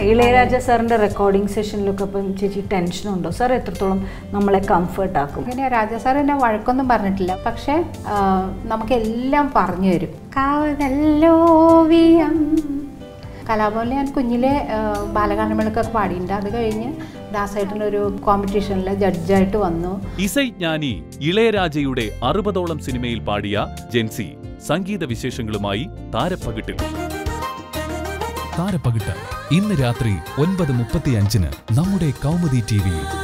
ഇളയരാജ സാറിന്റെ റെക്കോർഡിംഗ് സെഷനിലൊക്കെ ഇപ്പം ചേച്ചി ടെൻഷൻ ഉണ്ടോ സാർ എത്രത്തോളം നമ്മളെ കംഫർട്ട് ആക്കും അങ്ങനെ രാജാ സാർ എന്നെ വഴക്കൊന്നും പറഞ്ഞിട്ടില്ല പക്ഷേ ആ, നമുക്കെല്ലാം പറഞ്ഞു തരും കാവലോവിയം കലാഭവനിൽ ഞാൻ കുഞ്ഞിലെ ആ, ബാലഗാനമേളക്കൊക്കെ പാടിയിട്ടുണ്ട് അത് കഴിഞ്ഞ് ദാസേട്ടനൊരു കോമ്പറ്റീഷനിൽ ജഡ്ജായിട്ട് വന്നു ഇസൈജ്ഞാനി ഇളയരാജയുടെ അറുപതോളം സിനിമയിൽ പാടിയ ജെൻസി സംഗീത വിശേഷങ്ങളുമായി താരപ്പകിട്ടിൽ താരപ്പകിട്ട് ഇന്ന് രാത്രി ഒൻപത് മുപ്പത്തിയഞ്ചിന് നമ്മുടെ കൗമുദി ടിവിയിൽ